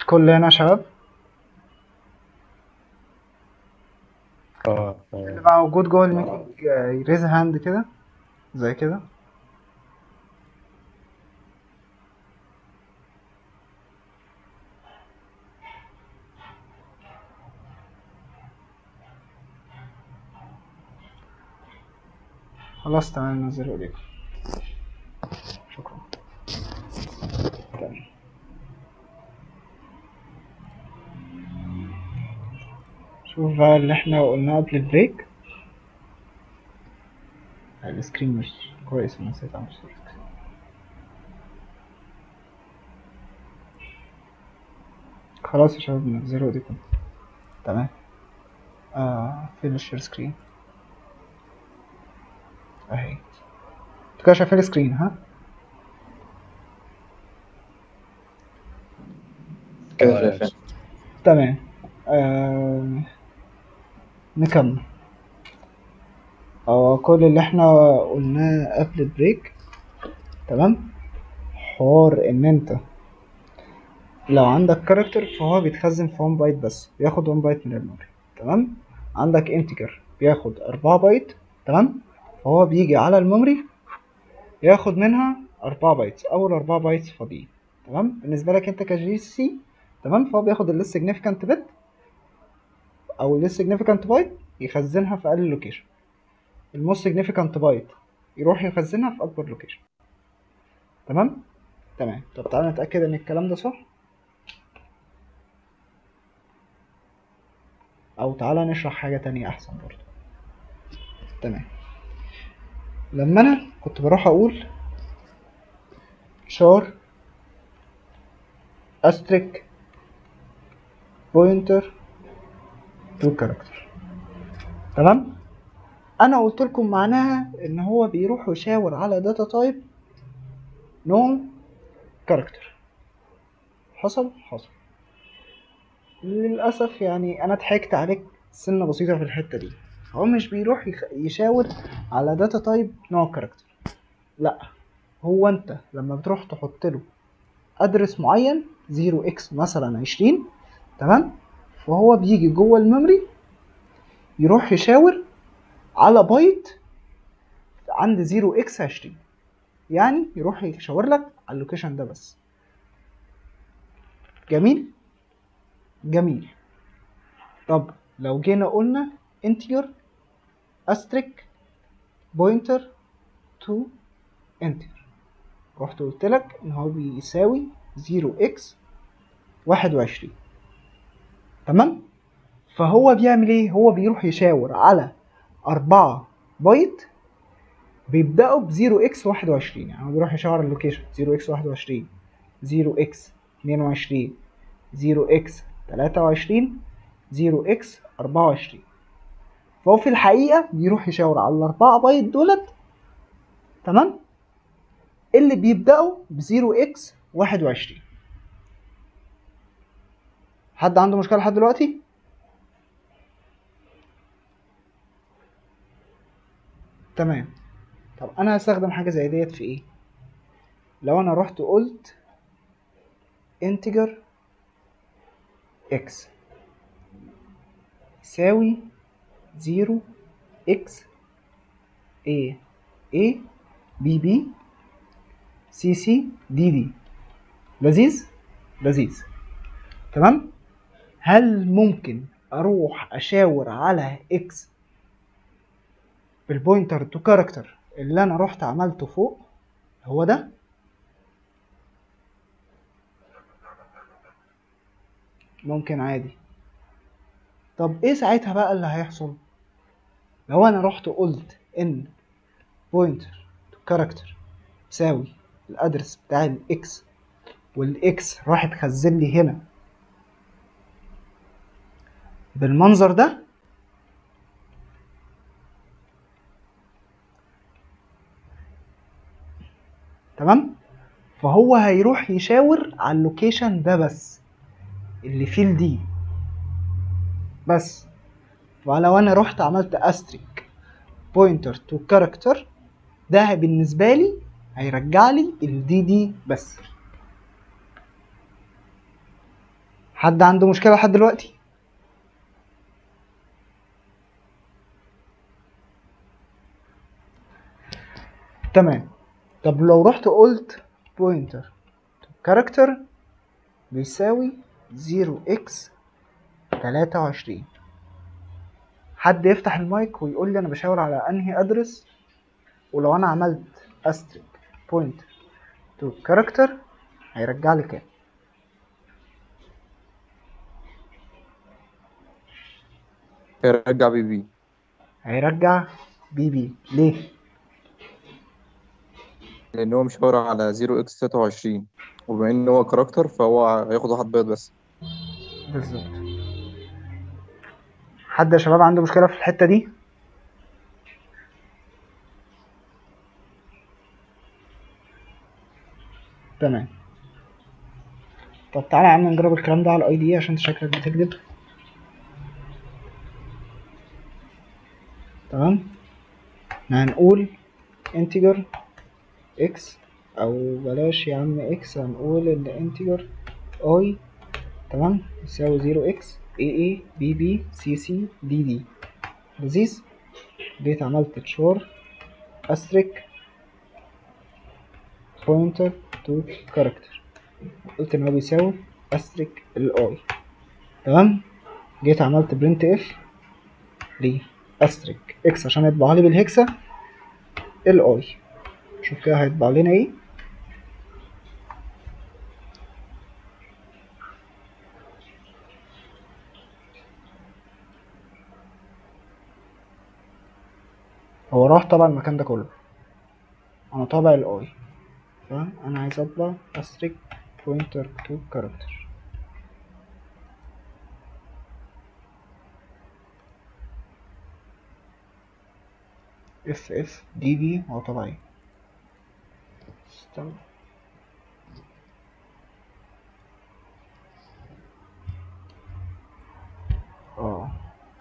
الكل هنا يا شباب اه اللي بقى موجود جوه الميتنج يريز هاند كده زي كده خلاص تمام نزله ايديكم شكرا تمام شوف بقى اللي احنا قلناه قبل البريك السكرين مش كويس انا نسيت اعمل شير سكرين خلاص يا شباب نزلوا ايديكم تمام آه فين الشير سكرين اهي انتوا كده شايفين السكرين ها كده شايفين تمام آه... نكمل هو كل اللي احنا قلناه قبل البريك تمام حوار ان انت لو عندك كاركتر فهو بيتخزن في 1 بايت بس بياخد 1 بايت من الميموري تمام عندك انتجر بياخد 4 بايت تمام فهو بيجي على الميموري ياخد منها 4 بايتس اول 4 بايتس فاضيين تمام بالنسبه لك انت كجي سي تمام فهو بياخد الليست سيجنيفيكانت بت او الليست سيجنيفيكانت بايت يخزنها في اقل لوكيشن الموست سيجنيفيكانت بايت يروح يخزنها في اكبر لوكيشن تمام تمام طب تعالى نتاكد ان الكلام ده صح او تعالى نشرح حاجه تانية احسن برضه تمام لما انا كنت بروح اقول شار استريك بوينتر تو كاركتر تمام انا قلت لكم معناها ان هو بيروح يشاور على داتا تايب نو كاركتر حصل حصل للاسف يعني انا ضحكت عليك سنه بسيطه في الحته دي هو مش بيروح يخ- يشاور على داتا تايب نو كاركتر لا هو انت لما بتروح تحط له ادرس معين 0 اكس مثلا 20 تمام فهو بيجي جوه الميموري يروح يشاور على بايت عند 0 اكس 20 يعني يروح يشاور لك على اللوكيشن ده بس جميل جميل طب لو جينا قلنا integer asterisk pointer to integer رحت قلت لك ان هو بيساوي 0x 21 تمام فهو بيعمل ايه هو بيروح يشاور على 4 بايت بيبداوا ب 0x 21 يعني هو بيروح يشاور على اللوكيشن 0x 21 0x 22 0x 23 0x 24 فهو في الحقيقة بيروح يشاور على الأربعة بايت دولت تمام اللي بيبدأوا ب 0x 21 حد عنده مشكلة لحد دلوقتي؟ تمام طب أنا هستخدم حاجة زي ديت في إيه؟ لو أنا رحت قلت integer x يساوي زيرو اكس a a b b c c d d لذيذ لذيذ تمام هل ممكن اروح اشاور على اكس بالبوينتر تو كاركتر اللي انا رحت عملته فوق هو ده ممكن عادي طب ايه ساعتها بقى اللي هيحصل لو انا رحت قلت ان بوينتر تو كاركتر تساوي الادرس بتاع الاكس والاكس راح تخزن لي هنا بالمنظر ده تمام فهو هيروح يشاور على اللوكيشن ده بس اللي فيه الدي بس فلو انا رحت عملت استريك بوينتر تو كاركتر ده بالنسبه لي هيرجع لي الدي دي بس حد عنده مشكلة لحد دلوقتي تمام طب لو رحت قلت بوينتر كاركتر بيساوي زيرو اكس تلاتة وعشرين حد يفتح المايك ويقول لي انا بشاور على انهي ادرس ولو انا عملت استريك بوينتر تو كاركتر هيرجع لي كام يرجع بي بي هيرجع بي بي ليه لان هو مشاور على 0 اكس 23 وبما ان هو كاركتر فهو هياخد واحد بيض بس بالظبط حد يا شباب عنده مشكلة في الحتة دي تمام طب تعالى يا عم نجرب الكلام ده على الاي دي عشان انت شكلك بتكذب تمام هنقول integer x او بلاش يا عم x هنقول ان integer i تمام يساوي 0 x a a b b c c d d لذيذ جيت عملت تشور استريك pointer to character قلت ان هو بيساوي استريك الاي تمام جيت عملت برنت اف ليه استريك اكس عشان يطبع لي بالهكسا الاي شوف كده هيطبع لنا ايه هو راح طبع المكان ده كله انا طابع الاي فانا عايز اطبع استريك بوينتر تو كاركتر اف اف دي دي هو طبيعي استنى اه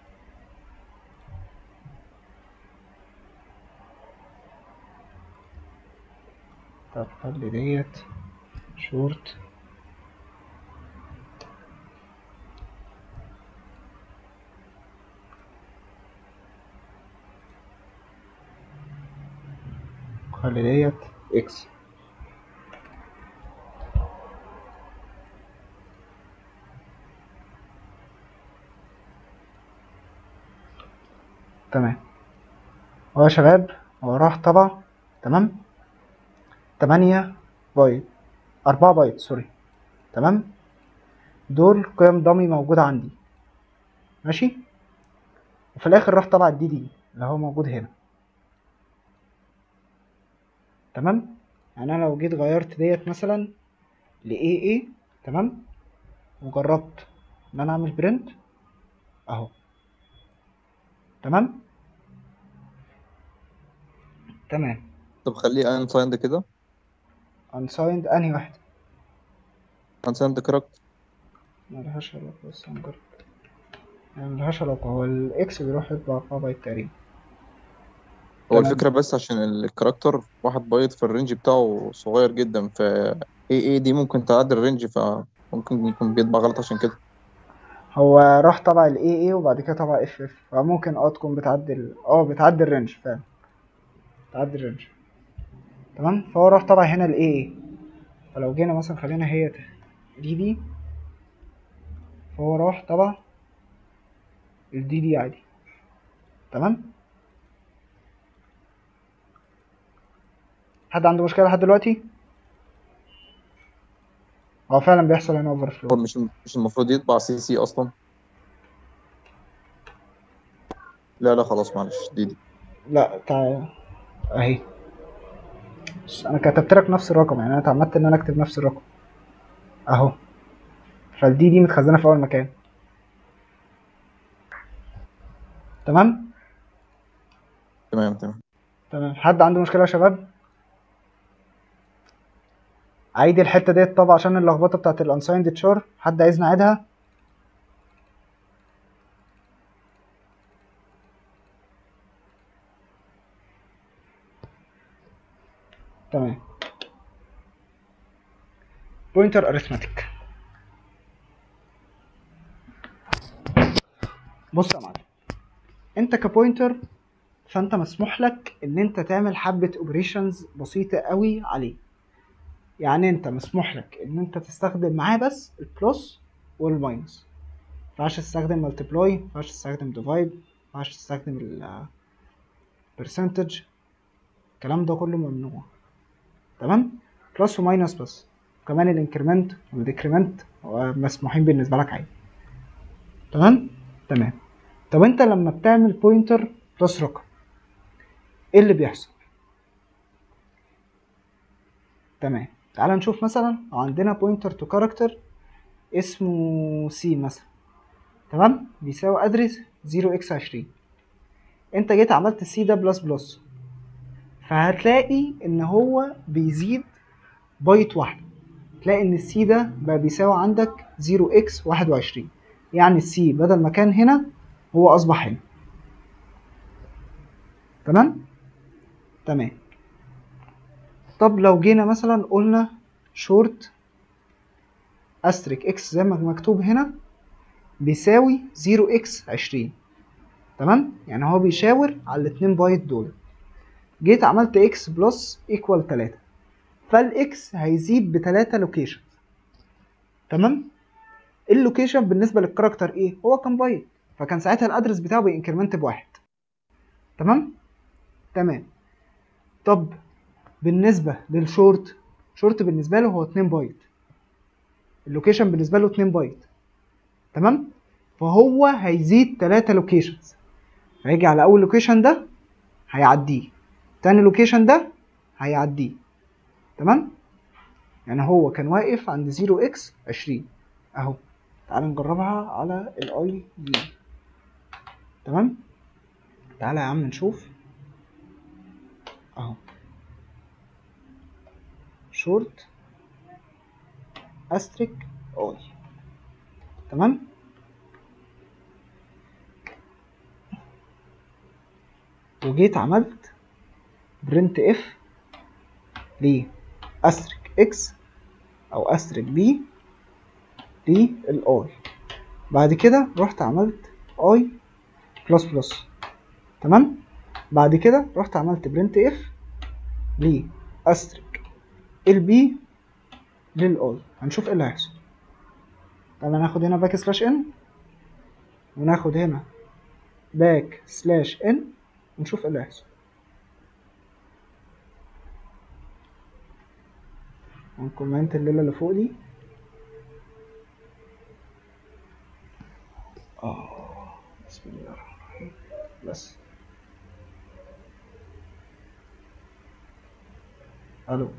طب خلي ديت شورت خلي ديت اكس تمام هو يا شباب هو راح طبع تمام تمانية بايت أربعة بايت سوري تمام دول قيم ضمي موجودة عندي ماشي وفي الآخر راح طبع الدي دي اللي هو موجود هنا تمام يعني أنا لو جيت غيرت ديت مثلا ل AA تمام وجربت إن أنا أعمل برنت أهو تمام تمام طب خليه انسايند كده unsigned أنهي واحد انسايند كاركتر ملهاش علاقة بس هنجرب يعني ملهاش علاقة هو الإكس بيروح يطبع أربعة بايت تقريبا هو تمام. الفكرة بس عشان الكاركتر واحد بايت في الرينج بتاعه صغير جدا ف اي اي دي ممكن تعدي الرينج فممكن يكون بيطبع غلط عشان كده هو راح طبع ال AA وبعد كده طبع FF فممكن اه تكون بتعدي ال اه بتعدي الرينج فعلا بتعدي الرينج تمام فهو راح طبع هنا ال AA فلو جينا مثلا خلينا هي دي دي فهو راح طبع الدي دي عادي تمام حد عنده مشكلة لحد دلوقتي؟ هو فعلا بيحصل هنا اوفر هو فلو مش مش المفروض يطبع سي سي اصلا لا لا خلاص معلش دي دي لا تعال اهي بس انا كتبت لك نفس الرقم يعني انا اتعمدت ان انا اكتب نفس الرقم اهو فالدي دي متخزنه في اول مكان تمام تمام تمام تمام حد عنده مشكله يا شباب عيد الحته ديت طبعا عشان اللخبطه بتاعت الانسايند تشور حد عايزني اعيدها تمام بوينتر اريثماتيك بص يا معلم انت كبوينتر فانت مسموح لك ان انت تعمل حبة اوبريشنز بسيطة قوي عليه يعني انت مسموح لك ان انت تستخدم معاه بس البلس والماينس مينفعش تستخدم ملتبلاي مينفعش تستخدم ديفايد مينفعش تستخدم ال percentage الكلام ده كله ممنوع تمام بلس وماينس بس كمان الانكريمنت والديكريمنت مسموحين بالنسبة لك عادي تمام تمام طب انت لما بتعمل بوينتر بلس رقم ايه اللي بيحصل تمام تعال نشوف مثلا لو عندنا بوينتر تو كاركتر اسمه سي مثلا تمام بيساوي ادرس 0x20 انت جيت عملت السي ده بلس بلس فهتلاقي ان هو بيزيد بايت واحدة تلاقي ان السي ده بقى بيساوي عندك 0x21 يعني السي بدل ما كان هنا هو اصبح هنا تمام تمام طب لو جينا مثلا قلنا شورت استريك اكس زي ما مكتوب هنا بيساوي 0x20 تمام يعني هو بيشاور على الاتنين بايت دول جيت عملت اكس بلس ايكوال 3 فالاكس هيزيد بتلاتة لوكيشن تمام اللوكيشن بالنسبه للكاركتر ايه هو كان بايت فكان ساعتها الادرس بتاعه بينكرمنت بواحد تمام تمام طب بالنسبه للشورت شورت بالنسبه له هو 2 بايت اللوكيشن بالنسبه له 2 بايت تمام فهو هيزيد 3 لوكيشنز هيجي على اول لوكيشن ده هيعديه تاني لوكيشن ده هيعديه تمام يعني هو كان واقف عند 0x 20 اهو تعال نجربها على الاي دي تمام تعالى يا عم نشوف اهو شورت استريك اي تمام وجيت عملت برنت اف ل استريك اكس او استريك بي للاي بعد كده رحت عملت اي بلس بلس تمام بعد كده رحت عملت برنت اف ل استريك البي للاي هنشوف ايه اللي هيحصل تعالى ناخد هنا باك سلاش ان وناخد هنا باك سلاش ان ونشوف ايه اللي هيحصل ونكومنت الليله اللي فوق دي اه بسم الله الرحمن الرحيم بس الو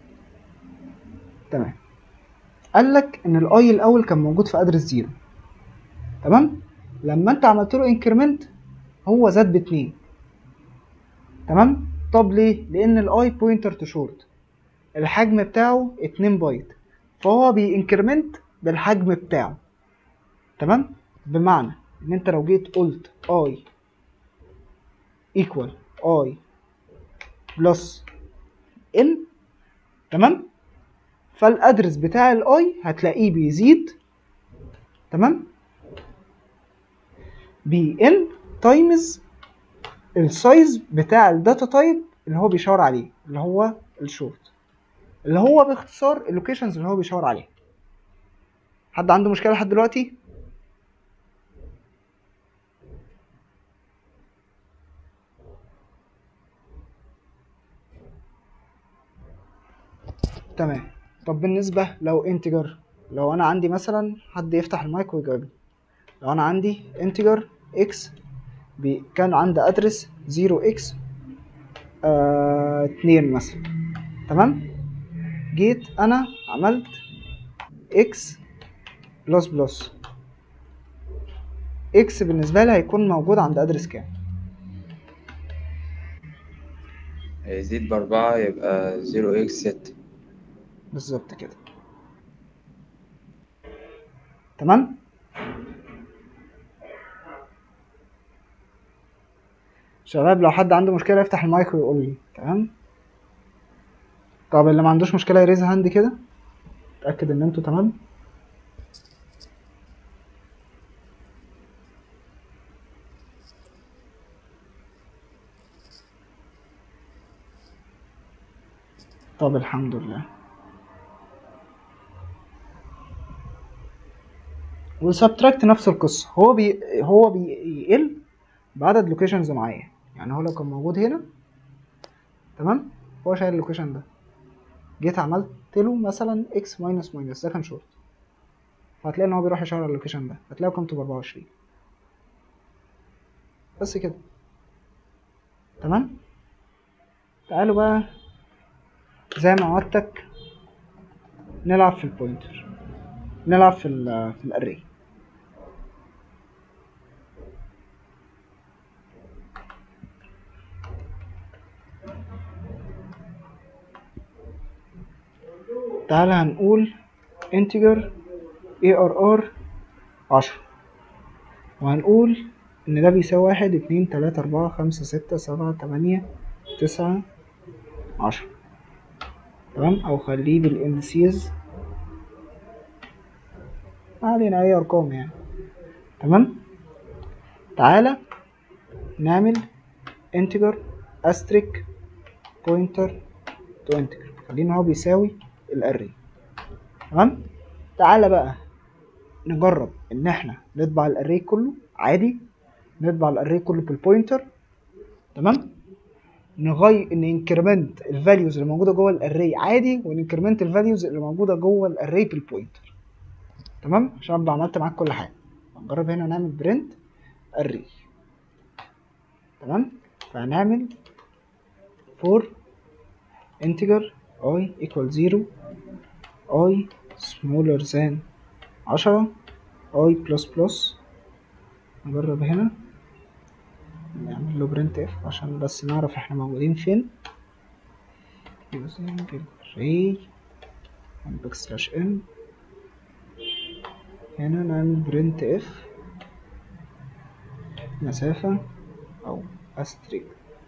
تمام قال لك ان الاي الاول كان موجود في ادرس زيرو تمام لما انت عملت له انكريمنت هو زاد باتنين تمام طب ليه لان الاي بوينتر تو شورت الحجم بتاعه 2 بايت فهو بينكرمنت بالحجم بتاعه تمام بمعنى ان انت لو جيت قلت اي ايكوال اي بلس ان تمام فالادرس بتاع الاي هتلاقيه بيزيد تمام بي ان تايمز السايز بتاع الداتا تايب اللي هو بيشاور عليه اللي هو الشورت اللي هو باختصار اللوكيشنز اللي هو بيشاور عليها حد عنده مشكله لحد دلوقتي تمام طب بالنسبه لو انتجر لو انا عندي مثلا حد يفتح المايك ويجاوبني لو انا عندي انتجر اكس كان عندي ادرس 0 اكس آه 2 مثلا تمام جيت انا عملت اكس بلس بلس اكس بالنسبه لي هيكون موجود عند ادرس كام هيزيد بأربعة يبقى زيرو إكس ستة بالظبط كده تمام شباب لو حد عنده مشكله يفتح المايك ويقول لي تمام طب اللي ما عندوش مشكله يريز هاند كده اتاكد ان انتوا تمام طب الحمد لله والسبتراكت نفس القصة هو بي هو بيقل بعدد لوكيشنز معين يعني هو لو كان موجود هنا تمام هو شايل اللوكيشن ده جيت عملت له مثلا اكس ماينس ماينس ده كان شورت فهتلاقي ان هو بيروح يشاور على اللوكيشن ده هتلاقي قيمته بأربعة وعشرين بس كده تمام تعالوا بقى زي ما وعدتك نلعب في البوينتر نلعب في ال في الاري تعالى هنقول integer arr عشرة وهنقول ان ده بيساوي واحد اتنين تلاتة اربعة خمسة ستة سبعة تمانية تسعة عشرة تمام او خليه بالانسيز ما علينا اي ارقام يعني تمام تعالى نعمل integer asterisk pointer to integer خلينا هو بيساوي الاري تمام تعالى بقى نجرب ان احنا نطبع الاري كله عادي نطبع الاري كله بالبوينتر تمام نغير ننكرمنت الفاليوز اللي موجوده جوه الاري عادي وننكرمنت الفاليوز اللي موجوده جوه الاري بالبوينتر تمام عشان ابقى عملت معاك كل حاجه نجرب هنا نعمل برنت اري تمام فهنعمل for integer i equal 0 i smaller than 10 i plus plus نجرب هنا نعمل له برنت اف عشان بس نعرف احنا موجودين فين using array and backslash n هنا نعمل برنت اف مسافة أو أستريك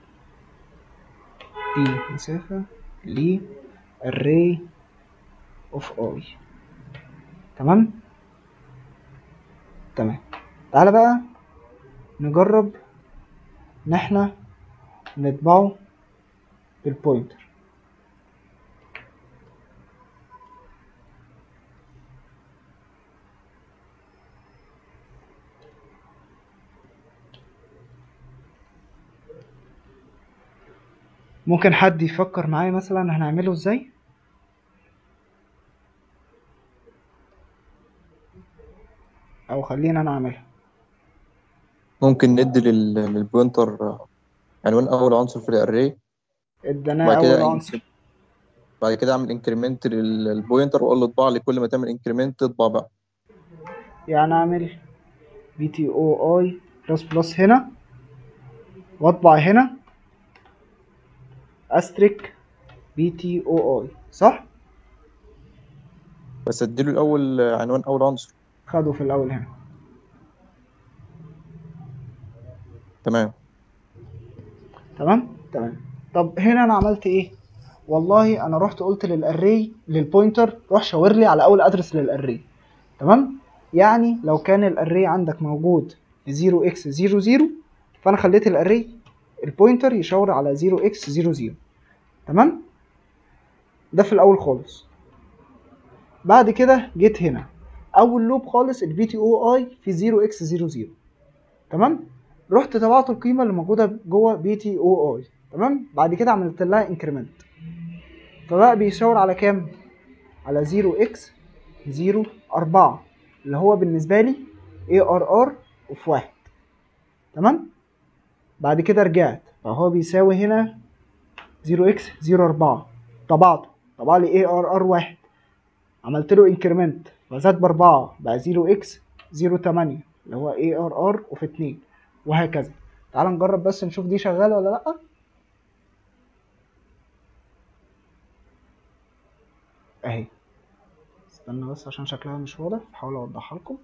دي مسافة ل array of i تمام تمام تعالى بقى نجرب ان احنا نطبعه بالبوينتر ممكن حد يفكر معايا مثلا هنعمله ازاي او خلينا انا اعملها ممكن ندي لل- للبوينتر عنوان أول عنصر في الأري ادانا بعد اول كده عنصر بعد كده أعمل انكريمنت للبوينتر وأقول له اطبع لي كل ما تعمل انكريمنت اطبع بقى يعني اعمل بي تي او اي بلس بلس هنا واطبع هنا استريك بي تي او اي صح بس اديله الأول عنوان أول عنصر خدوا في الاول هنا تمام تمام تمام طب هنا انا عملت ايه والله انا رحت قلت للاري للبوينتر روح شاور لي على اول ادرس للاري تمام يعني لو كان الاري عندك موجود 0x00 فانا خليت الاري البوينتر يشاور على 0x00 تمام ده في الاول خالص بعد كده جيت هنا اول لوب خالص البي تي او اي في 0x00 تمام رحت طبعت القيمه اللي موجوده جوه بي تي او اي تمام بعد كده عملت لها انكريمنت فبقى بيشاور على كام على 0x 0 4 اللي هو بالنسبه لي اي ار ار اوف واحد تمام بعد كده رجعت فهو بيساوي هنا 0x 0 4 طبعته طبع لي اي ار ار واحد عملت له انكريمنت فزاد باربعة بقى 0x 0 8 اللي هو اي ار ار اوف 2 وهكذا تعال نجرب بس نشوف دي شغاله ولا لا اهي استنى بس عشان شكلها مش واضح بحاول اوضحها لكم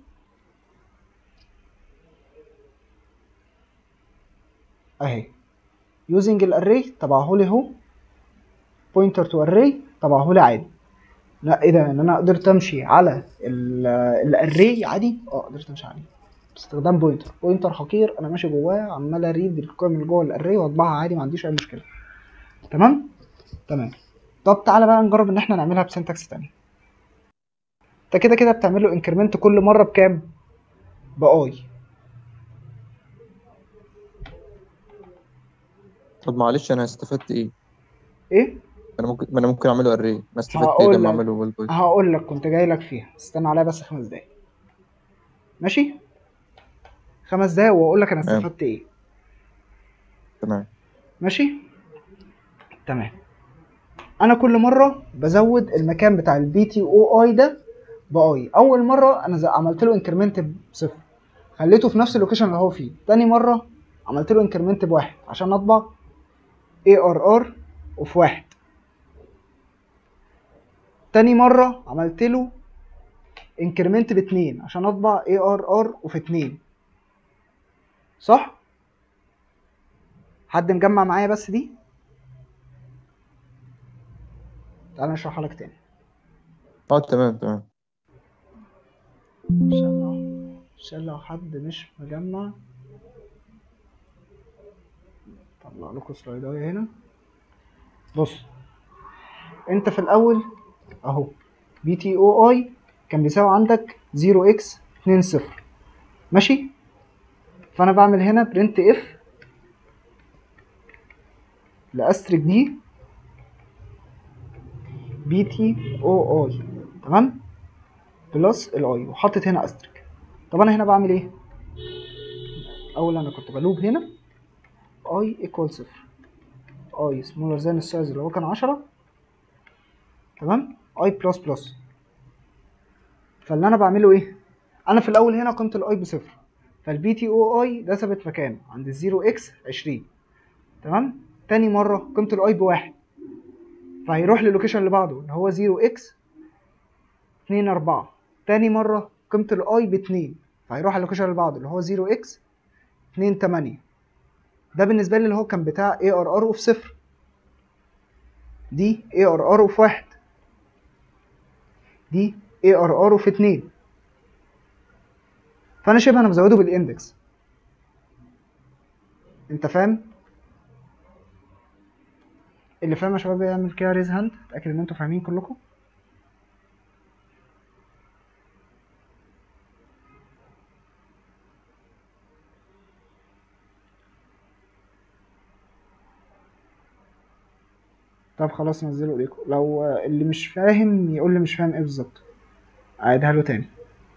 اهي using الاري طبعه لي اهو pointer to array طبعه لي عادي لا ايه ده ان انا قدرت امشي على الاري عادي اه قدرت امشي عليه باستخدام بوينتر بوينتر حقير انا ماشي جواه عمال اريد القيم اللي جوه الاري واطبعها عادي ما عنديش اي مشكله تمام تمام طب تعالى بقى نجرب ان احنا نعملها بسنتكس تاني انت كده كده بتعمل له انكريمنت كل مره بكام باي طب معلش انا استفدت ايه ايه انا ممكن ما انا ممكن اعمله اري انا استفدت ايه هقول لما لك. اعمله بالبايت هقول لك كنت جاي لك فيها استنى عليا بس خمس دقايق ماشي خمس دقايق واقول لك انا تمام. استفدت ايه تمام ماشي تمام انا كل مره بزود المكان بتاع البي تي او اي ده باي اول مره انا ز- عملت له انكريمنت بصفر خليته في نفس اللوكيشن اللي هو فيه تاني مره عملت له انكريمنت بواحد عشان اطبع اي ار ار وفي واحد تاني مره عملت له انكريمنت باتنين عشان اطبع اي ار ار وفي اتنين صح حد مجمع معايا بس دي تعال نشرحها لك تاني اه تمام تمام عشان لو عشان لو حد مش مجمع طلع لكم سلايدايه هنا بص انت في الاول اهو بي تي او اي كان بيساوي عندك 0 اكس 2 0 ماشي فانا بعمل هنا برنت اف لاستريك دي بي تي او اي تمام بلس الاي وحطيت هنا استريك طب انا هنا بعمل ايه اول انا كنت بلوب هنا اي ايكوال صفر اي سمولر ذان السايز اللي هو كان 10 تمام اي بلس بلس فاللي انا بعمله ايه انا في الاول هنا كنت الاي بصفر فالبي تي او اي ده ثابت مكانه عند الزيرو اكس 20 تمام تاني مره قيمه الاي بواحد فهيروح للوكيشن اللي بعده اللي هو 0 اكس 2 4 تاني مرة قيمة الاي باتنين فهيروح على اللوكيشن اللي بعده اللي هو 0 اكس 2 8 ده بالنسبة لي اللي هو كان بتاع اي ار ار وفي صفر دي اي ار ار وفي واحد دي اي ار ار وفي اتنين فانا شبه انا مزوده بالاندكس انت فاهم اللي فاهم يا شباب يعمل كده ريز هاند اتاكد ان انتوا فاهمين كلكم طب خلاص نزلوا ايديكم لو آه، اللي مش فاهم يقول لي مش فاهم ايه بالظبط اعيدها له تاني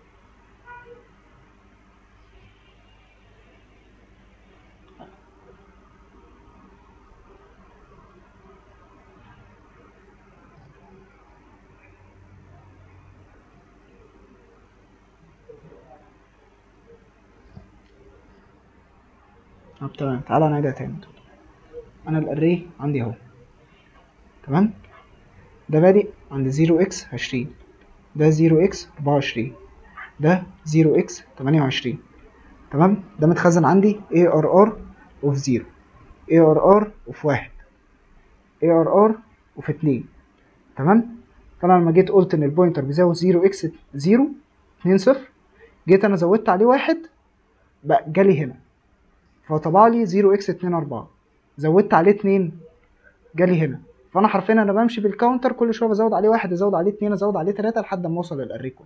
طب تمام تعالى نعيدها تاني انا الاري عندي اهو تمام ده بادئ عند 0 اكس 20 ده 0 اكس 24 ده 0 اكس 28 تمام ده متخزن عندي اي ار ار اوف 0 اي ار ار اوف 1 اي ار ار اوف 2 تمام فانا لما جيت قلت ان البوينتر بيساوي 0 اكس 0 2 0 جيت انا زودت عليه واحد بقى جالي هنا فطبع لي 0 اكس 2 4 زودت عليه 2 جالي هنا فانا حرفيا انا بمشي بالكاونتر كل شويه بزود عليه واحد ازود عليه اتنين ازود عليه تلاته لحد ما اوصل للاري كله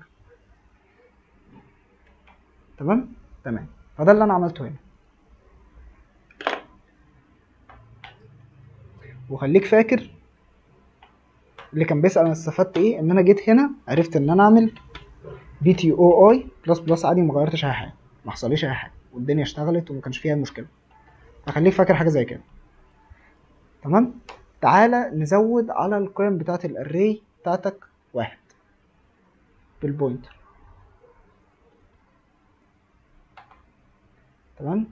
تمام تمام فده اللي انا عملته هنا وخليك فاكر اللي كان بيسأل انا استفدت ايه ان انا جيت هنا عرفت ان انا اعمل بي تي او اي بلس بلس عادي ما غيرتش اي حاجه ما حصليش اي حاجه والدنيا اشتغلت وما كانش فيها مشكله فخليك فاكر حاجه زي كده تمام تعالى نزود على القيم بتاعت الاري بتاعتك واحد بالبوينتر تمام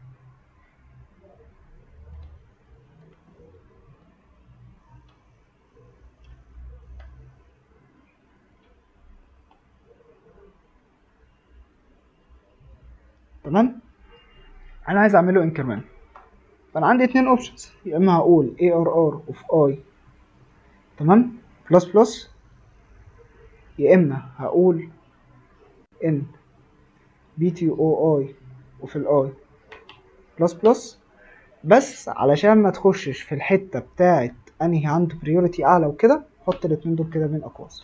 تمام انا عايز اعمله انكرمنت فانا عندي اتنين اوبشنز يا اما هقول اي ار ار اوف اي تمام بلس بلس يا اما هقول ان بي تي او اي وفي الاي بلس بلس بس علشان ما تخشش في الحته بتاعه انهي عنده بريوريتي اعلى وكده حط الاتنين دول كده بين اقواس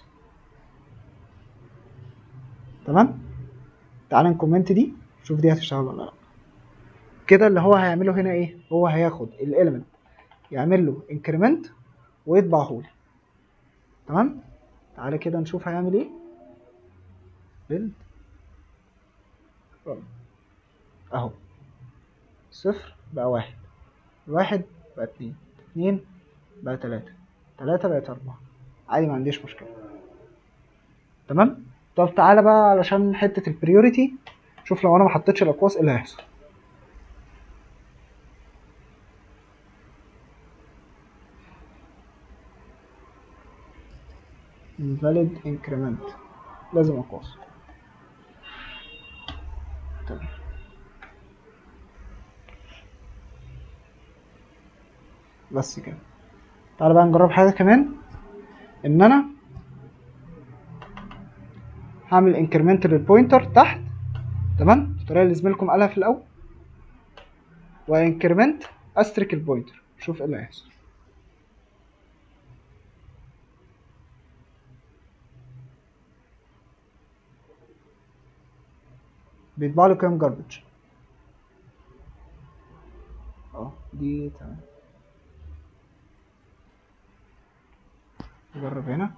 تمام تعال نكومنت دي شوف دي هتشتغل ولا لا كده اللي هو هيعمله هنا ايه هو هياخد الاليمنت يعمل له انكريمنت ويطبعه لي تمام تعالى كده نشوف هيعمل ايه بيلد اهو صفر بقى واحد واحد بقى اتنين اتنين بقى تلاتة تلاتة بقت أربعة عادي ما عنديش مشكلة تمام طب تعالى بقى علشان حتة البريوريتي شوف لو أنا ما حطيتش الأقواس إيه اللي هيحصل invalid increment لازم أقواس تمام بس كده تعالى بقى نجرب حاجة كمان ان انا هعمل انكرمنت للبوينتر تحت تمام الطريقة اللي زميلكم قالها في الاول وانكرمنت استرك البوينتر شوف ايه اللي هيحصل بيطبع له كام جاربج اه دي تمام نجرب هنا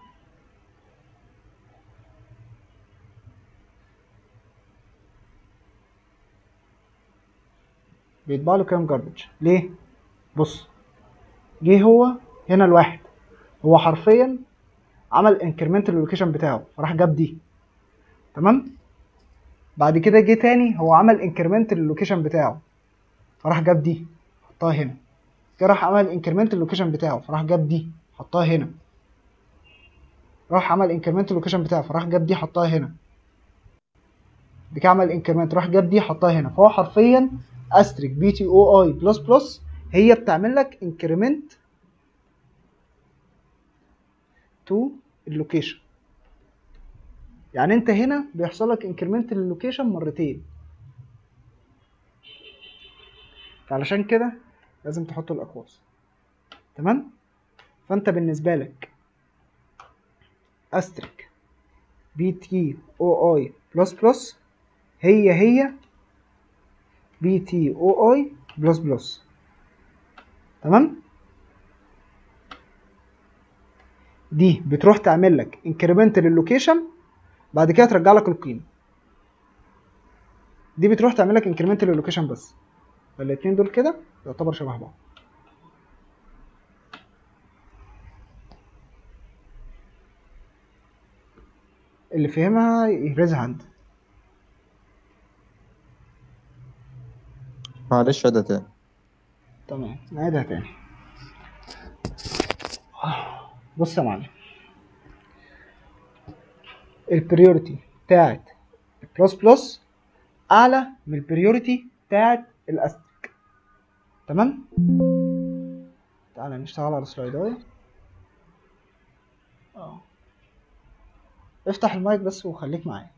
بيطبع له كام جاربج ليه بص جه هو هنا الواحد هو حرفيا عمل انكرمنت للوكيشن بتاعه فراح جاب دي تمام بعد كده جه تاني هو عمل انكرمنت للوكيشن بتاعه فراح جاب دي حطها هنا كده راح عمل انكرمنت للوكيشن بتاعه فراح جاب دي حطها هنا راح عمل انكرمنت اللوكيشن بتاعه فراح جاب دي حطها هنا دي كده عمل انكرمنت راح جاب دي حطها هنا فهو حرفيا استريك بي تي او اي بلس بلس هي بتعمل لك انكريمنت تو اللوكيشن يعني انت هنا بيحصل لك انكريمنت للوكيشن مرتين فعلشان كده لازم تحط الاقواس تمام فانت بالنسبه لك استريك بي تي او اي بلس بلس هي هي بي تي او اي بلس بلس تمام دي بتروح تعمل لك انكريمنت للوكيشن بعد كده ترجع لك القيمه دي بتروح تعمل لك انكريمنت للوكيشن بس فالاتنين دول كده يعتبر شبه بعض اللي فهمها يهرزها عندي معلش عيدها تاني تمام نعيدها تاني بص يا معلم البريوريتي بتاعت البلس بلس اعلى من البريوريتي بتاعت الاستك تمام تعالى نشتغل على سلايدايه اه افتح المايك بس وخليك معايا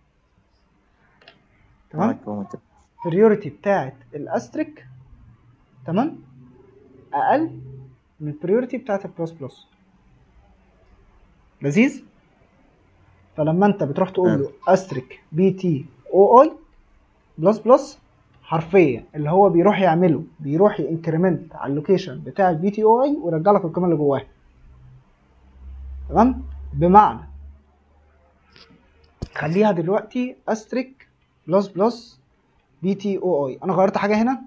تمام معاك أهو. البريوريتي بتاعت الاستريك تمام اقل من البريوريتي بتاعت البلس بلس لذيذ فلما انت بتروح تقول له استريك بي تي او اي بلس بلس حرفيا اللي هو بيروح يعمله بيروح ينكريمنت على اللوكيشن بتاع البي تي او اي ويرجع لك القيمه اللي جواها تمام بمعنى خليها دلوقتي استريك بلس بلس بي تي او اي انا غيرت حاجه هنا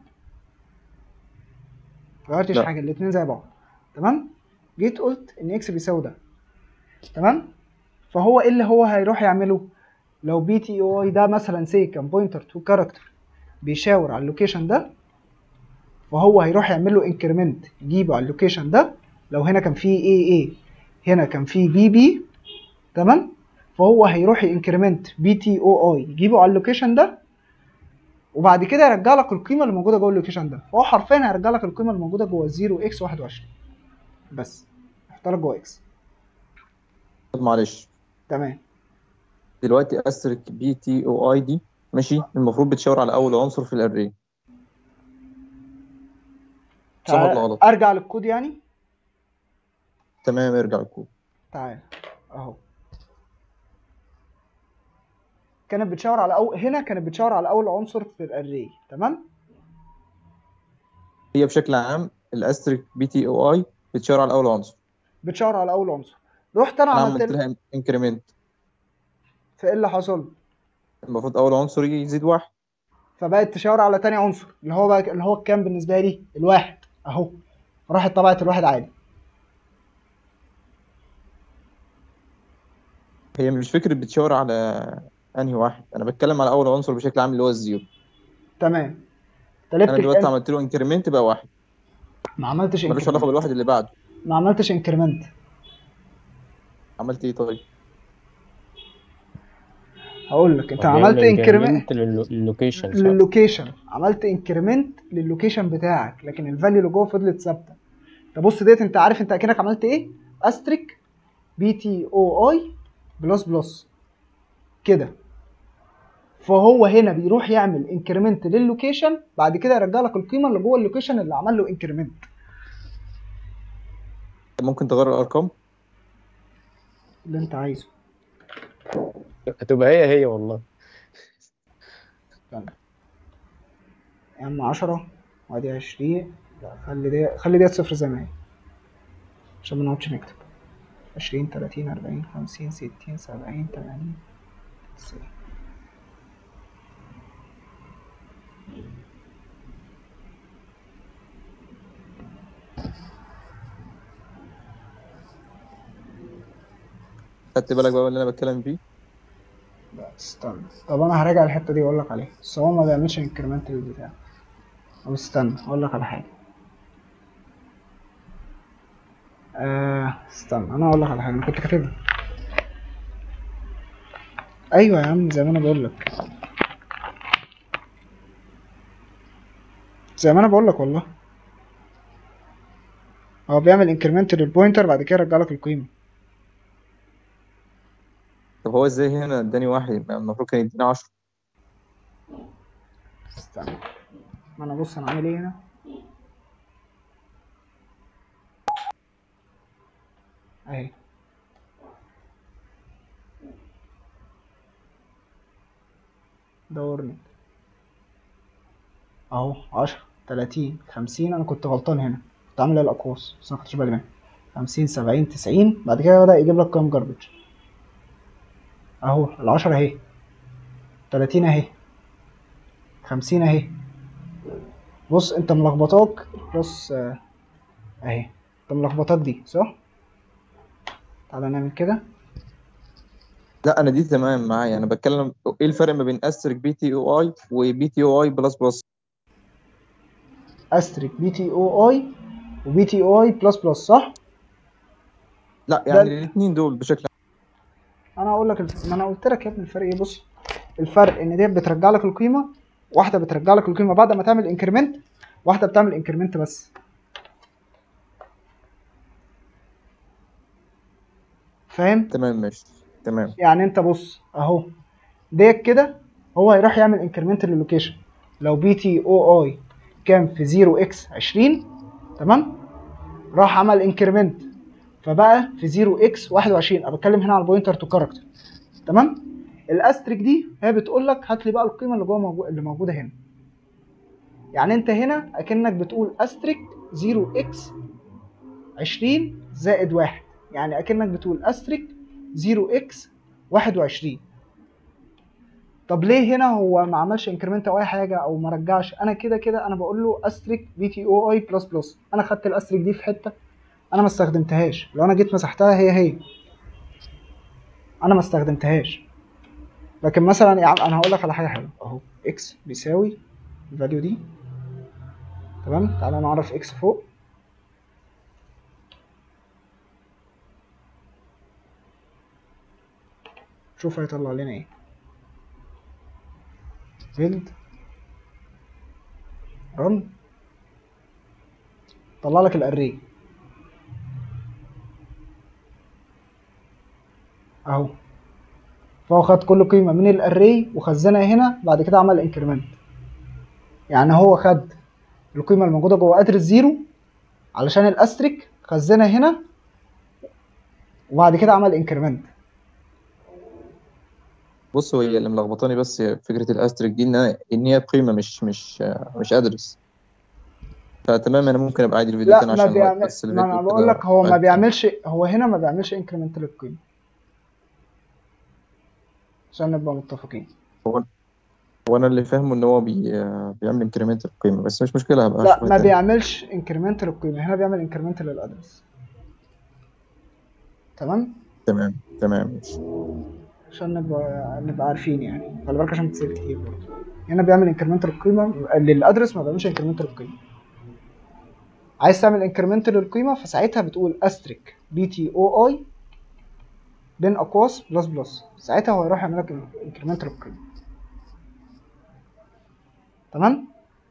غيرتش لا. حاجه الاثنين زي بعض تمام جيت قلت ان اكس بيساوي ده تمام فهو ايه اللي هو هيروح يعمله لو بي تي او اي ده مثلا سي كان بوينتر تو كاركتر بيشاور على اللوكيشن ده فهو هيروح يعمل له انكريمنت يجيبه على اللوكيشن ده لو هنا كان فيه اي اي هنا كان فيه بي بي تمام فهو هيروح ينكريمنت بي تي او اي يجيبه على اللوكيشن ده وبعد كده يرجع لك القيمه اللي موجوده جوه اللوكيشن ده فهو حرفيا هيرجع لك القيمه اللي موجوده جوه 0 اكس 21 بس يحط لك جوه اكس طب معلش تمام دلوقتي استرك بي تي او اي دي ماشي المفروض بتشاور على اول عنصر في الاري صح ولا تعال- غلط؟ ارجع للكود يعني تمام ارجع الكود تعال اهو كانت بتشاور على أول هنا كانت بتشاور على اول عنصر في الاري تمام هي بشكل عام الاستريك بي تي او اي بتشاور على اول عنصر بتشاور على اول عنصر رحت انا انا عملت عملت لها لها انكريمنت فايه اللي حصل المفروض اول عنصر يزيد واحد فبقت تشاور على تاني عنصر اللي هو بقى اللي هو الكام بالنسبه لي الواحد اهو راحت طبعت الواحد عادي هي مش فكره بتشاور على انهي واحد انا بتكلم على اول عنصر بشكل عام اللي هو الزيرو تمام انا تلبت دلوقتي كام عملت له انكريمنت بقى واحد ما عملتش ملوش علاقه انكريمنت بالواحد اللي بعده ما عملتش انكريمنت عملت ايه طيب هقول لك انت وبيعمل عملت انكريمنت increment للو- للوكيشن صح؟ للوكيشن عملت انكريمنت للوكيشن بتاعك لكن الفاليو اللي جوه فضلت ثابته تبص ديت انت عارف انت اكنك عملت ايه استريك بي تي او اي بلس بلس كده فهو هنا بيروح يعمل انكريمنت للوكيشن بعد كده يرجع لك القيمه اللي جوه اللوكيشن اللي عمل له انكريمنت ممكن تغير الارقام اللي انت عايزه هتبقى هي هي والله استنى يا عم 10 وادي 20 لا خلي دي خلي ديت صفر زي ما هي عشان ما نقعدش نكتب 20 30 40 50 60 70 80 90 خدت بالك بقى من اللي انا بتكلم فيه لا استنى طب انا هراجع الحته دي واقول لك عليها بس هو ما بيعملش انكريمنت للبتاع او استنى اقول لك على حاجه آه استنى انا اقول لك على حاجه انا كنت كاتبها ايوه يا عم زي ما انا بقول لك زي ما انا بقول لك والله هو بيعمل انكريمنت للبوينتر بعد كده يرجع لك القيمه طب هو ازاي هنا اداني واحد المفروض كان يديني 10 استنى ما انا بص انا عامل ايه هنا اهي دورني اهو عشرة تلاتين خمسين انا كنت غلطان هنا كنت عامل الاقواس بس انا مخدتش بالي منها خمسين سبعين تسعين بعد كده بدأ يجيب لك قيم جاربج اهو العشرة اهي تلاتين اهي خمسين اهي بص انت ملخبطاك بص آه، اهي انت ملخبطاك دي صح تعالى نعمل كده لا انا دي تمام معايا انا بتكلم ايه الفرق ما بين استريك بي تي او اي وبي تي او اي بلس بلس استريك بي تي او اي وبي تي او اي بلس بلس صح لا ده- يعني الاثنين دول بشكل انا هقول لك الف... ما انا قلت لك يا ابني الفرق ايه بص الفرق ان ديت بترجع لك القيمه واحده بترجع لك القيمه بعد ما تعمل انكريمنت واحده بتعمل انكريمنت بس فاهم تمام ماشي تمام يعني انت بص اهو ديت كده هو هيروح يعمل انكريمنت للوكيشن لو بي تي او اي كان في 0 اكس 20 تمام راح عمل انكريمنت فبقى في 0 اكس 21 انا بتكلم هنا على البوينتر تو كاركتر تمام الاستريك دي هي بتقول لك هات لي بقى القيمه اللي جوه موجو... اللي موجوده هنا يعني انت هنا اكنك بتقول استريك 0 اكس 20 زائد 1 يعني اكنك بتقول استريك 0 اكس 21 طب ليه هنا هو ما عملش انكريمنت او اي حاجه او ما رجعش انا كده كده انا بقول له استريك بي تي او اي بلس بلس انا خدت الاستريك دي في حته انا ما استخدمتهاش لو انا جيت مسحتها هي هي انا ما استخدمتهاش لكن مثلا يا عم انا هقول لك على حاجه حلوه اهو اكس بيساوي الفاليو دي تمام تعالى نعرف اكس فوق شوف هيطلع لنا ايه build run طلع لك الاري اهو فهو خد كل قيمه من الاري وخزنها هنا بعد كده عمل انكريمنت يعني هو خد القيمه الموجوده جوه ادرس زيرو علشان الاستريك خزنها هنا وبعد كده عمل انكريمنت بص هي اللي ملخبطاني بس فكرة الاستريك دي ان أنا- ان هي بقيمة مش مش مش ادرس فتمام انا ممكن ابقى عادي الفيديو لا تاني ما عشان الوقت بيعمل بس ما الفيديو انا كده بقول لك هو ما عادي. بيعملش هو هنا ما بيعملش انكريمنت للقيمه عشان نبقى متفقين هو انا اللي فاهمه ان هو بي... بيعمل انكريمنت القيمة بس مش مشكلة هبقى لا اشوفها ما تاني. بيعملش انكريمنت للقيمه هنا بيعمل انكريمنت للادرس تمام تمام تمام ماشي. عشان نبقى نبقى عارفين يعني خلي بالك عشان بتسيب كتير برضه هنا بيعمل انكريمنت للقيمه للادرس ما بيعملش انكريمنت للقيمه عايز تعمل انكريمنت للقيمه فساعتها بتقول استريك بي تي او اي بين اقواس بلس بلس ساعتها هو يروح يعمل لك انكريمنت للقيمه تمام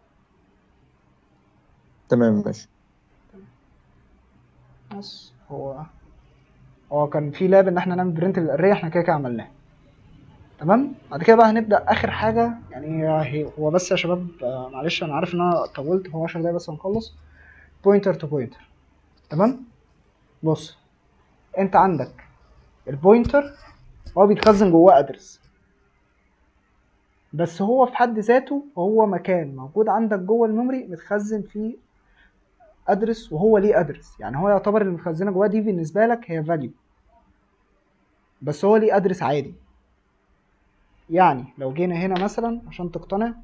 تمام ماشي بس هو هو كان في لاب ان احنا نعمل برنت للاري احنا كده كده عملناه تمام بعد كده بقى هنبدا اخر حاجه يعني هي هو بس يا شباب آه، معلش انا عارف ان انا طولت هو 10 دقايق بس هنخلص بوينتر تو بوينتر تمام بص انت عندك البوينتر هو بيتخزن جواه ادرس بس هو في حد ذاته هو مكان موجود عندك جوه الميموري متخزن فيه ادرس وهو ليه ادرس يعني هو يعتبر اللي متخزنه جواه دي بالنسبه لك هي فاليو بس هو ليه ادرس عادي يعني لو جينا هنا مثلا عشان تقتنع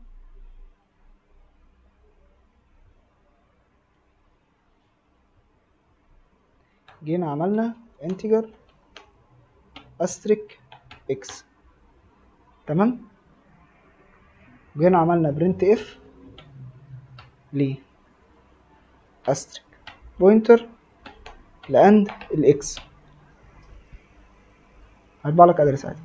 جينا عملنا integer asterisk x تمام جينا عملنا print f ليه asterisk pointer لاند الاكس هيطبع لك ادرس عادي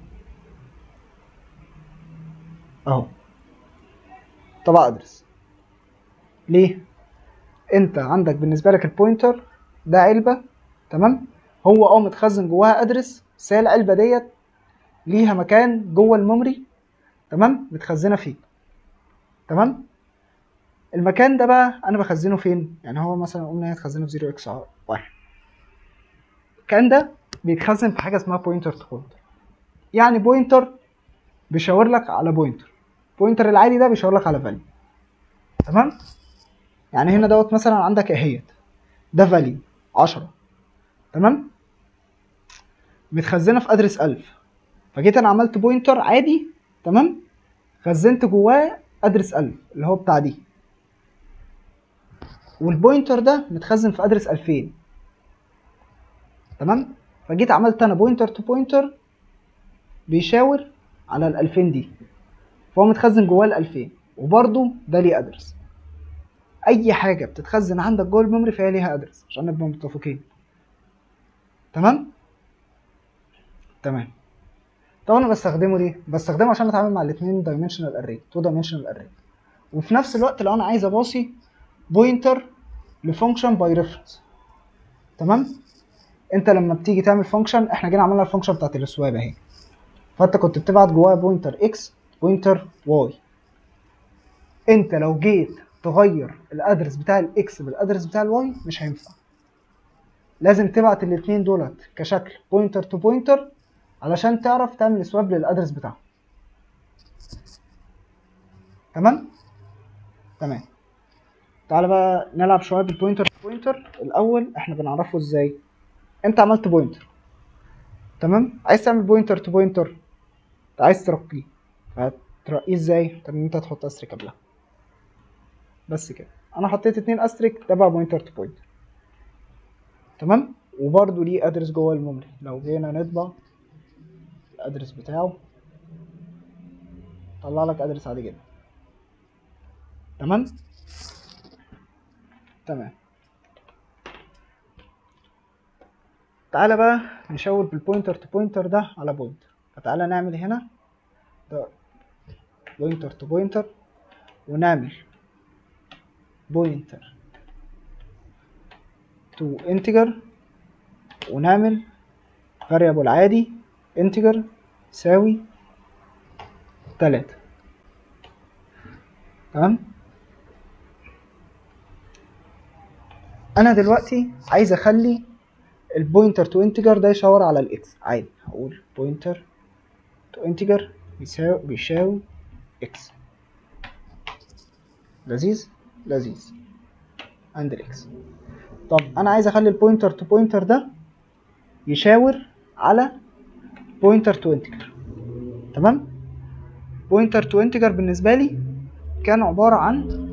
اهو طبع ادرس ليه انت عندك بالنسبه لك البوينتر ده علبه تمام هو اه متخزن جواها ادرس بس هي العلبه ديت ليها مكان جوه الميموري تمام متخزنه فيه تمام المكان ده بقى انا بخزنه فين يعني هو مثلا قلنا هتخزنه في 0 اكس 1 الكلام ده بيتخزن في حاجه اسمها بوينتر تو بوينتر يعني بوينتر بيشاور لك على بوينتر بوينتر العادي ده بيشاور لك على فاليو تمام يعني هنا دوت مثلا عندك اهيت ده فاليو 10 تمام متخزنه في ادرس 1000 فجيت انا عملت بوينتر عادي تمام خزنت جواه ادرس 1000 اللي هو بتاع دي والبوينتر ده متخزن في ادرس 2000 تمام فجيت عملت انا بوينتر تو بوينتر بيشاور على ال 2000 دي فهو متخزن جواه ال 2000 وبرده ده ليه ادرس اي حاجه بتتخزن عندك جوه الميموري فهي ليها ادرس عشان نبقى متفقين تمام تمام طب انا بستخدمه ليه بستخدمه عشان اتعامل مع الاثنين دايمنشنال اري تو دايمنشنال اري وفي نفس الوقت لو انا عايز اباصي بوينتر لفانكشن باي ريفرنس تمام انت لما بتيجي تعمل فانكشن احنا جينا عملنا الفانكشن بتاعت السواب اهي فانت كنت بتبعت جواها بوينتر اكس بوينتر واي انت لو جيت تغير الادرس بتاع الاكس بالادرس بتاع الواي مش هينفع لازم تبعت الاثنين دولت كشكل بوينتر تو بوينتر علشان تعرف تعمل سواب للادرس بتاعهم تمام تمام تعالى بقى نلعب شويه بالبوينتر تو بوينتر الاول احنا بنعرفه ازاي انت عملت بوينتر تمام عايز تعمل بوينتر تو بوينتر عايز ترقيه هترقيه ازاي طب انت تحط استريك قبلها بس كده انا حطيت اتنين استريك ده بقى بوينتر تو بوينتر تمام وبرده ليه ادرس جوه الميموري لو جينا نطبع الادرس بتاعه طلع لك ادرس عادي جدا تمام تمام تعالى بقى نشاور بالبوينتر تو بوينتر ده على بوينتر فتعالى نعمل هنا ده بوينتر تو بوينتر ونعمل بوينتر تو انتجر ونعمل variable عادي انتجر يساوي تلاتة تمام انا دلوقتي عايز اخلي البوينتر تو انتجر ده يشاور على الاكس عادي هقول بوينتر تو انتجر بيساوي بيساوي اكس لذيذ لذيذ عند الاكس طب انا عايز اخلي البوينتر تو بوينتر ده يشاور على بوينتر تو انتجر تمام بوينتر تو انتجر بالنسبه لي كان عباره عن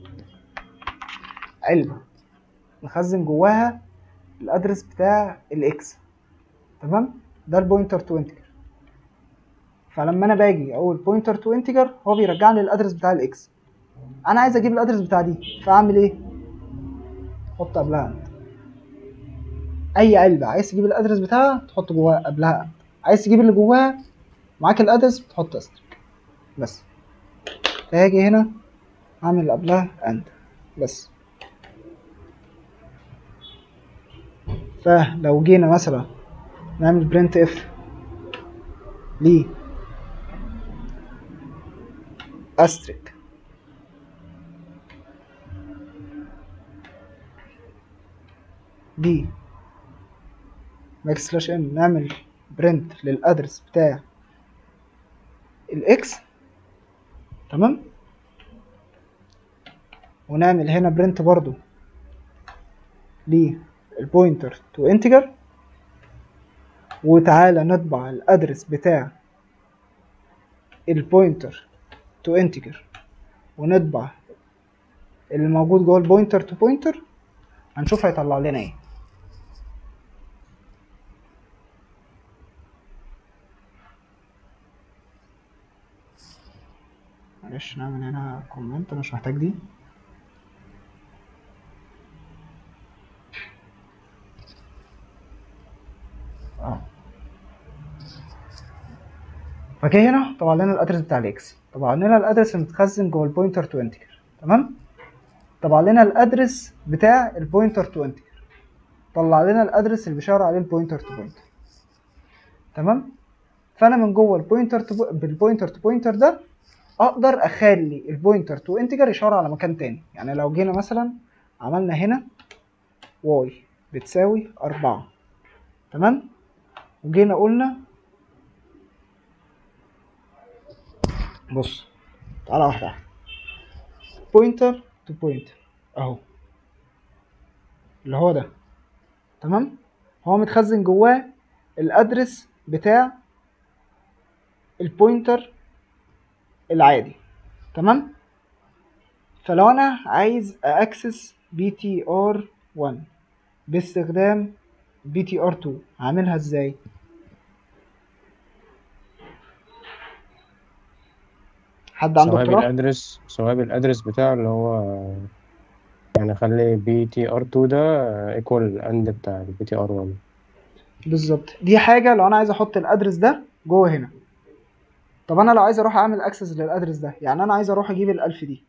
علبه نخزن جواها الادرس بتاع الاكس تمام ده البوينتر تو انتجر فلما انا باجي اقول بوينتر تو انتجر هو بيرجعني للادرس بتاع الاكس انا عايز اجيب الادرس بتاع دي فاعمل ايه حط قبلها انت اي علبه عايز تجيب الادرس بتاعها تحط جواها قبلها انت عايز تجيب اللي جواها معاك الادرس بتحط استرك بس فهاجي هنا اعمل قبلها اند بس فلو جينا مثلا نعمل برنت اف ليه استريك دي باك سلاش ان نعمل برنت للادرس بتاع الاكس تمام ونعمل هنا برنت برضو للبوينتر تو انتجر وتعالى نطبع الادرس بتاع البوينتر تو انتجر ونطبع اللي موجود جوه البوينتر تو بوينتر هنشوف هيطلع لنا ايه معلش نعمل هنا كومنت مش محتاج دي اه فجاي هنا طبع لنا الادرس بتاع الاكس طبع لنا الادرس المتخزن جوه البوينتر تو انتجر تمام طبع لنا الادرس بتاع البوينتر تو انتجر طلع لنا الادرس اللي بيشاور عليه البوينتر تو بوينتر تمام فانا من جوه البوينتر تو بالبوينتر تو بوينتر ده اقدر اخلي البوينتر تو انتجر يشاور على مكان تاني يعني لو جينا مثلا عملنا هنا واي بتساوي أربعة تمام وجينا قلنا بص تعالى واحدة واحدة بوينتر تو بوينتر اهو اللي هو ده تمام هو متخزن جواه الادرس بتاع البوينتر العادي تمام فلو انا عايز اكسس بي تي ار 1 باستخدام بي تي ار 2 هعملها ازاي حد عنده سواء اقتراح بالادرس سواء بالادرس بتاعه اللي هو يعني اخلي بي تي ار 2 ده ايكوال الاند بتاع البي تي ار 1 بالظبط دي حاجه لو انا عايز احط الادرس ده جوه هنا طب انا لو عايز اروح اعمل اكسس للادرس ده يعني انا عايز اروح اجيب الالف دي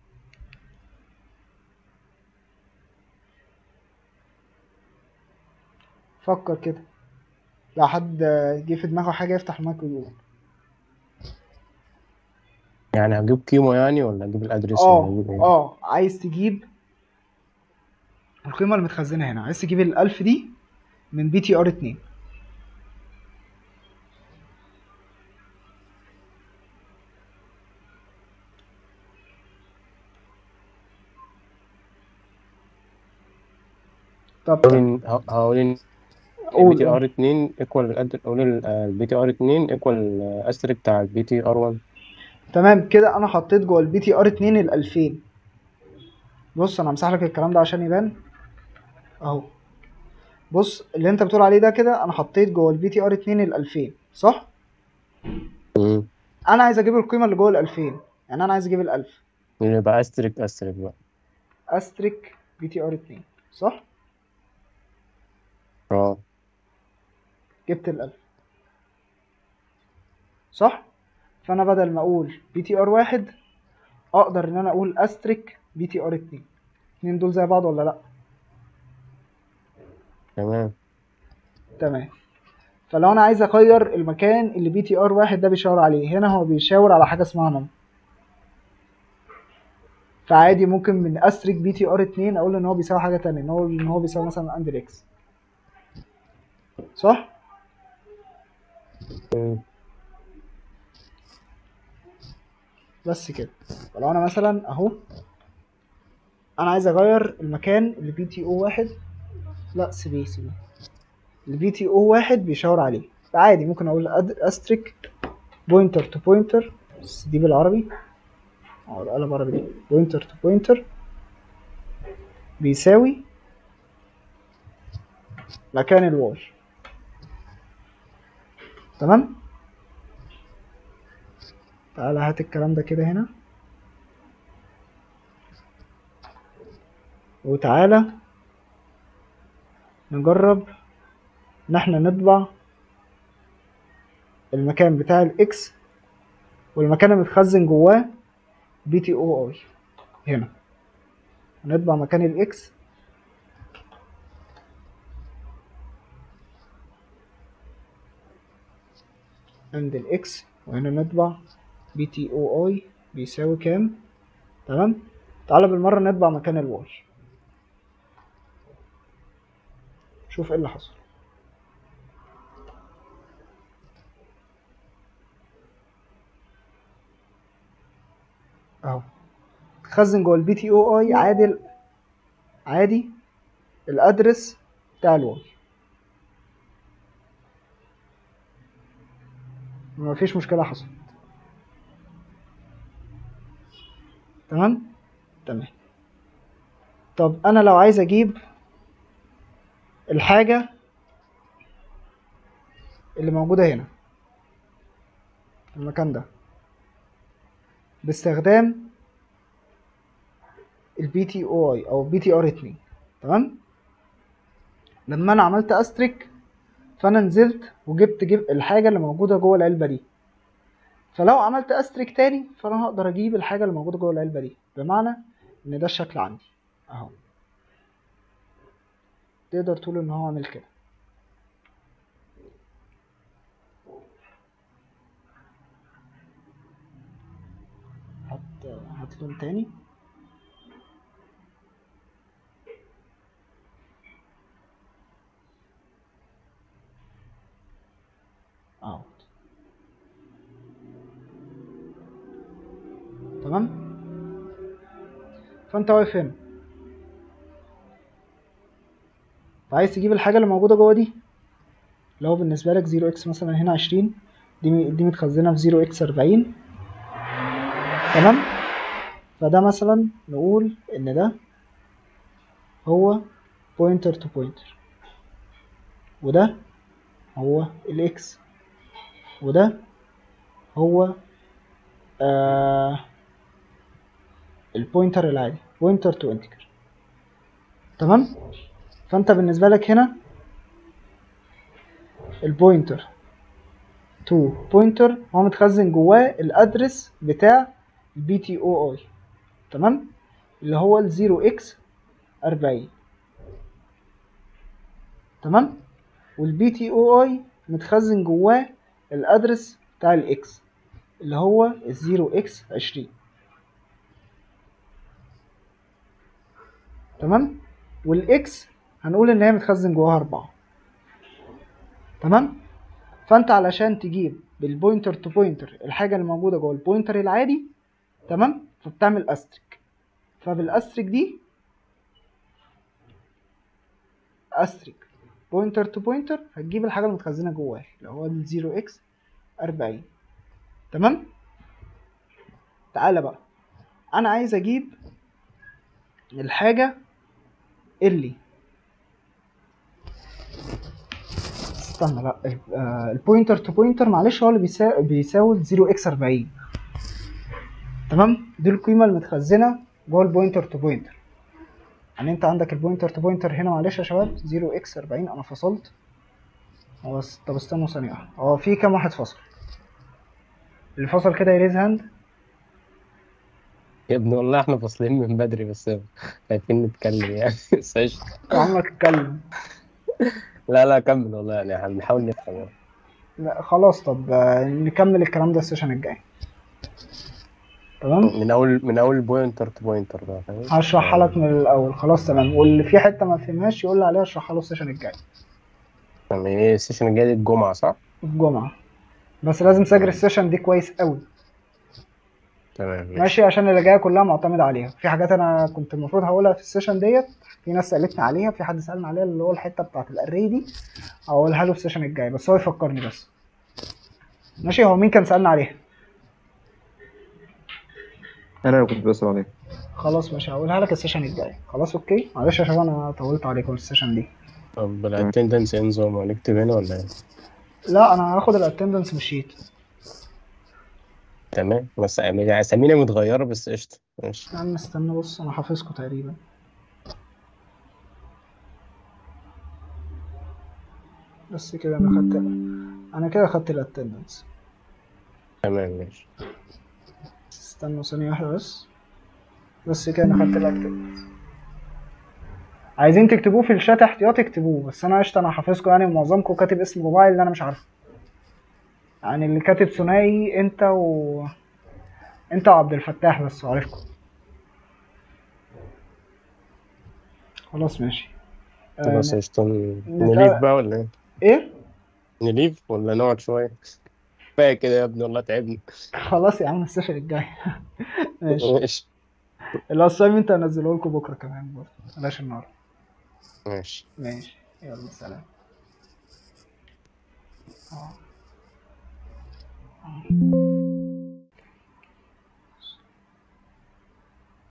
فكر كده لو حد جه في دماغه حاجه يفتح المايك ويقول يعني هجيب قيمة يعني ولا اجيب الادرس اه ولا اجيب ايه اه عايز تجيب القيمه المتخزنه هنا عايز تجيب الالف دي من بي تي ار 2 طب هقول ان ه- هقول ان قول البي تي قول. ار 2 ايكوال اقول البي تي ار 2 ايكوال استريك بتاع البي تي ار 1 تمام كده انا حطيت جوه البي تي ار 2 ال 2000 بص انا همسح لك الكلام ده عشان يبان اهو بص اللي انت بتقول عليه ده كده انا حطيت جوه البي تي ار 2 ال 2000 صح مم. انا عايز اجيب القيمه اللي جوه ال 2000 يعني انا عايز اجيب ال 1000 يبقى استريك استريك بقى استريك بي تي ار 2 صح اه جبت ال 1000 صح فانا بدل ما اقول بي تي ار 1 اقدر ان انا اقول استريك بي تي ار 2 الاثنين دول زي بعض ولا لا تمام تمام فلو انا عايز اغير المكان اللي بي تي ار واحد ده بيشاور عليه هنا هو بيشاور على حاجه اسمها نم فعادي ممكن من استريك بي تي ار 2 اقول ان هو بيساوي حاجه تانية ان هو ان هو بيساوي مثلا اندر اكس صح مم. بس كده فلو انا مثلا اهو انا عايز اغير المكان اللي بي تي او واحد لا سيبيه سيبيه اللي بي تي او واحد بيشاور عليه عادي ممكن اقول استريك بوينتر تو بوينتر بس دي بالعربي او القلم عربي دي بوينتر تو بوينتر بيساوي مكان الوال تمام تعالى هات الكلام ده كده هنا وتعالى نجرب ان احنا نطبع المكان بتاع الاكس والمكان اللي متخزن جواه بي تي او اي هنا نطبع مكان الاكس عند الاكس وهنا نطبع بي تي او اي بيساوي كام تمام تعالى بالمرة نطبع مكان الواي شوف ايه اللي حصل اهو خزن جوه البي تي او اي عادل عادي الادرس بتاع الواي مفيش مشكلة حصلت تمام تمام طب انا لو عايز اجيب الحاجة اللي موجودة هنا في المكان ده باستخدام البي تي او اي او بي تي ار 2 تمام لما انا عملت استريك فانا نزلت وجبت جيب الحاجة اللي موجودة جوه العلبة دي فلو عملت استريك تاني فانا هقدر اجيب الحاجة اللي موجودة جوه العلبة دي بمعنى ان ده الشكل عندي اهو تقدر تقول ان هو عامل كده هات هات لون تاني اهو تمام فانت واقف هنا فعايز تجيب الحاجة اللي موجودة جوه دي لو بالنسبة لك زيرو اكس مثلا هنا عشرين دي م- دي متخزنة في زيرو اكس أربعين تمام فده مثلا نقول إن ده هو بوينتر تو بوينتر وده هو الاكس وده هو آه البوينتر العادي بوينتر تو انتجر تمام فانت بالنسبه لك هنا البوينتر تو بوينتر هو متخزن جواه الادرس بتاع البي تي او اي تمام اللي هو الزيرو اكس أربعين تمام والبي تي او اي متخزن جواه الادرس بتاع الاكس اللي هو الزيرو اكس عشرين تمام والاكس هنقول ان هي متخزن جواها اربعة تمام فانت علشان تجيب بالبوينتر تو بوينتر الحاجة اللي موجودة جوه البوينتر العادي تمام فبتعمل استريك فبالاستريك دي استريك بوينتر تو بوينتر هتجيب الحاجة المتخزنة جواه اللي هو الزيرو اكس أربعين تمام تعالى بقى انا عايز اجيب الحاجة اللي استنى لا ال- آه، البوينتر تو بوينتر معلش هو اللي بيسا- بيساوي الزيرو اكس 40 تمام دي القيمة المتخزنة جوه البوينتر تو بوينتر يعني انت عندك البوينتر تو بوينتر هنا معلش يا شباب 0 اكس 40 انا فصلت هو بس طب استنوا ثانية واحدة هو في كام واحد فصل اللي فصل كده يريز هاند يا ابني والله احنا فاصلين من بدري بس خايفين نتكلم يعني بس قشطة. عمرك اتكلم لا لا كمل والله يعني احنا بنحاول نفهم يعني. لا خلاص طب آه، نكمل الكلام ده السيشن الجاي تمام من اول من اول بوينتر تو بوينتر بقى فاهم هشرحها لك من الاول خلاص تمام واللي في حته ما فهمهاش يقول لي عليها اشرحها له السيشن الجاي يعني ايه السيشن الجاي دي الجمعة صح؟ الجمعة بس لازم تسجل السيشن دي كويس قوي تمام ماشي ماشي عشان اللي جايه كلها معتمد عليها في حاجات انا كنت المفروض هقولها في السيشن ديت في ناس سالتني عليها في حد سالني عليها اللي هو الحته بتاعت الاري دي هقولها له في السيشن الجاي بس هو يفكرني بس ماشي هو مين كان سالني عليها انا اللي كنت بسأل عليه خلاص ماشي هقولها لك السيشن الجاي خلاص اوكي معلش عشان انا طولت عليكم السيشن دي طب الاتندنس ايه نظام هنكتب هنا ولا ايه؟ لا انا هاخد الاتندنس من الشيت تمام بس يعني اسامينا متغيرة بس قشطة ماشي يا عم استنى بص انا حافظكم تقريبا بس كده انا خدت انا كده خدت الاتندنس تمام ماشي استنوا ثانية واحدة بس بس كده انا خدت الاتندنس عايزين تكتبوه في الشات احتياطي اكتبوه بس انا قشطة انا حافظكم يعني ومعظمكم كاتب اسم موبايل اللي انا مش عارفه يعني اللي كاتب ثنائي انت و انت وعبد الفتاح بس عارفكم خلاص ماشي آه، خلاص قشطة نتابع- نليف بقى ولا ايه؟ ايه نليف ولا نقعد شوية؟ كفاية كده يا ابني والله تعبنا خلاص يا عم السيشن الجاي ماشي ماشي الاسايمنت هنزله لكم بكره كمان برضه بلاش النهارده ماشي ماشي يلا سلام آه. آه.